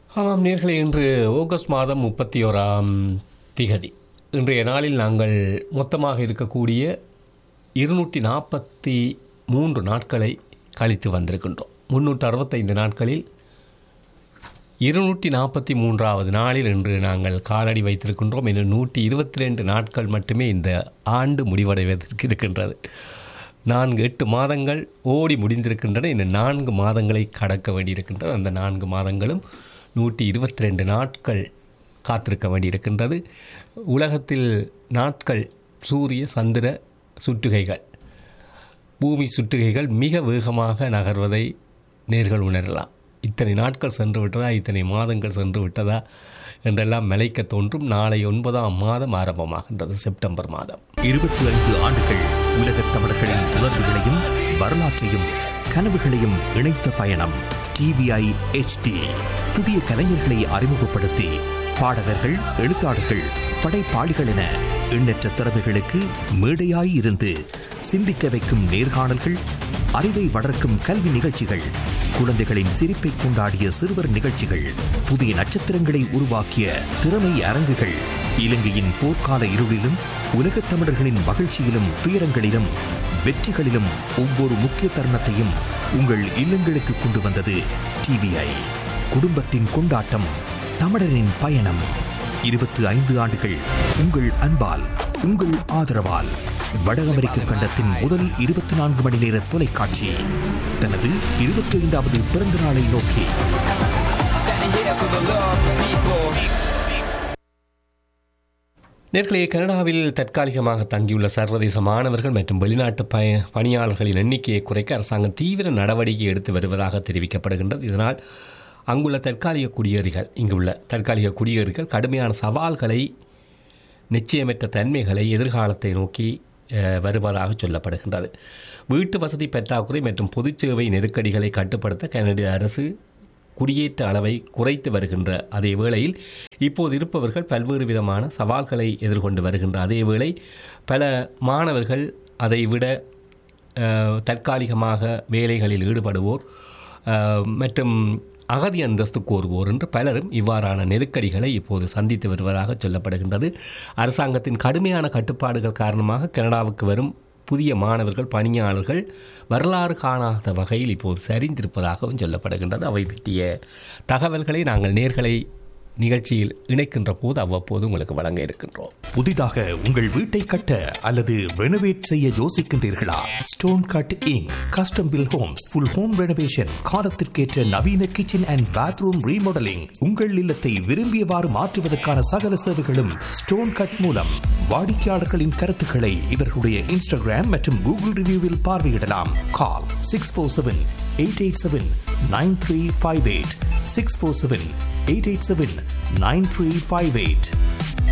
ஆமாம் நேர்களே இன்று ஆகஸ்ட் மாதம் முப்பத்தி ஓராம் திகதி இன்றைய நாளில் நாங்கள் மொத்தமாக இருக்கக்கூடிய இருநூற்றி நாற்பத்தி மூன்று நாட்களை கழித்து வந்திருக்கின்றோம் முன்னூற்று அறுபத்தைந்து நாட்களில் இருநூற்றி நாற்பத்தி மூன்றாவது நாளில் இன்று நாங்கள் காலடி வைத்திருக்கின்றோம் இன்னும் நூற்றி இருபத்தி ரெண்டு நாட்கள் மட்டுமே இந்த ஆண்டு முடிவடைவதற்கு இருக்கின்றது நான்கு எட்டு மாதங்கள் ஓடி முடிந்திருக்கின்றன இன்னும் நான்கு மாதங்களை கடக்க வேண்டியிருக்கின்றது அந்த நான்கு மாதங்களும் நூற்றி இருபத்தி ரெண்டு நாட்கள் காத்திருக்க வேண்டியிருக்கின்றது உலகத்தில் நாட்கள் சூரிய சந்திர சுற்றுகைகள் பூமி சுற்றுகைகள் மிக வேகமாக நகர்வதை நேர்கள் உணரலாம் இத்தனை நாட்கள் சென்று விட்டதா இத்தனை மாதங்கள் சென்று விட்டதா என்றெல்லாம் மலைக்க தோன்றும் நாளை ஒன்பதாம் மாதம் ஆரம்பமாகின்றது செப்டம்பர் மாதம் இருபத்தி ஐந்து ஆண்டுகள் உலகத் தமிழர்களின் உணர்வுகளையும் வரலாற்றையும் கனவுகளையும் இணைத்த பயணம் டிவிஐ HD புதிய கலைஞர்களை அறிமுகப்படுத்தி பாடகர்கள் எழுத்தாளர்கள் படைப்பாளிகள் என எண்ணற்ற திறமைகளுக்கு மேடையாய் இருந்து சிந்திக்க வைக்கும் நேர்காணல்கள் அறிவை வளர்க்கும் கல்வி நிகழ்ச்சிகள் குழந்தைகளின் சிரிப்பை கொண்டாடிய சிறுவர் நிகழ்ச்சிகள் புதிய நட்சத்திரங்களை உருவாக்கிய திறமை அரங்குகள் இலங்கையின் போர்க்கால இருளிலும் உலகத் தமிழர்களின் மகிழ்ச்சியிலும் துயரங்களிலும் வெற்றிகளிலும் ஒவ்வொரு முக்கிய தருணத்தையும் உங்கள் இல்லங்களுக்கு கொண்டு வந்தது டிவிஐ குடும்பத்தின் கொண்டாட்டம் தமிழரின் பயணம் இருபத்தி ஐந்து ஆண்டுகள் உங்கள் அன்பால் உங்கள் ஆதரவால் வட அமெரிக்க கண்டத்தின் முதல் இருபத்தி நான்கு மணி நேர தொலைக்காட்சி தனது இருபத்தி ஐந்தாவது பிறந்த நாளை நோக்கி Standing here for the love of people. நேர்களே கனடாவில் தற்காலிகமாக தங்கியுள்ள சர்வதேச மாணவர்கள் மற்றும் வெளிநாட்டு பய பணியாளர்களின் எண்ணிக்கையை குறைக்க அரசாங்கம் தீவிர நடவடிக்கை எடுத்து வருவதாக தெரிவிக்கப்படுகின்றது இதனால் அங்குள்ள தற்காலிக குடியேறிகள் இங்குள்ள தற்காலிக குடியேறிகள் கடுமையான சவால்களை நிச்சயமற்ற தன்மைகளை எதிர்காலத்தை நோக்கி அஹ், வருவதாக சொல்லப்படுகின்றது வீட்டு வசதி பற்றாக்குறை மற்றும் பொதுச் சேவை நெருக்கடிகளை கட்டுப்படுத்த கனடிய அரசு குடியேற்ற அளவை குறைத்து வருகின்ற அதே வேளையில் இப்போது இருப்பவர்கள் பல்வேறு விதமான சவால்களை எதிர்கொண்டு வருகின்ற அதே வேளை பல மாணவர்கள் அதை விட அஹ், தற்காலிகமாக வேலைகளில் ஈடுபடுவோர் அஹ், மற்றும் அகதி அந்தஸ்து கோருவோர் என்று பலரும் இவ்வாறான நெருக்கடிகளை இப்போது சந்தித்து வருவதாக சொல்லப்படுகின்றது அரசாங்கத்தின் கடுமையான கட்டுப்பாடுகள் காரணமாக கனடாவுக்கு வரும் புதிய மாணவர்கள் பணியாளர்கள் வரலாறு காணாத வகையில் இப்போது சரிந்திருப்பதாகவும் சொல்லப்படுகின்றது அவை பற்றிய தகவல்களை நாங்கள் நேர்களை நிகழ்ச்சியில் இணைக்கின்ற போது அவ்வப்போது உங்களுக்கு வழங்க இருக்கின்றோம் புதிதாக உங்கள் வீட்டை கட்ட அல்லது ரெனோவேட் செய்ய யோசிக்கின்றீர்களா stone cutting custom build homes full home renovation காலத்திற்கேற்ற நவீன கிச்சன் அண்ட் பாத்ரூம் ரீமாடலிங் உங்கள் இல்லத்தை விரும்பியவாறு மாற்றுவதற்கான சகல சேவைகளும் ஸ்டோன் கட் மூலம் வாடிக்கையாளர்களின் கருத்துக்களை இவர்களுடைய இன்ஸ்டாகிராம் மற்றும் கூகுள் ரிவ்யூவில் பார்வையிடலாம் call six four seven eight eight seven nine three five eight six four seven eight eight seven nine three five eight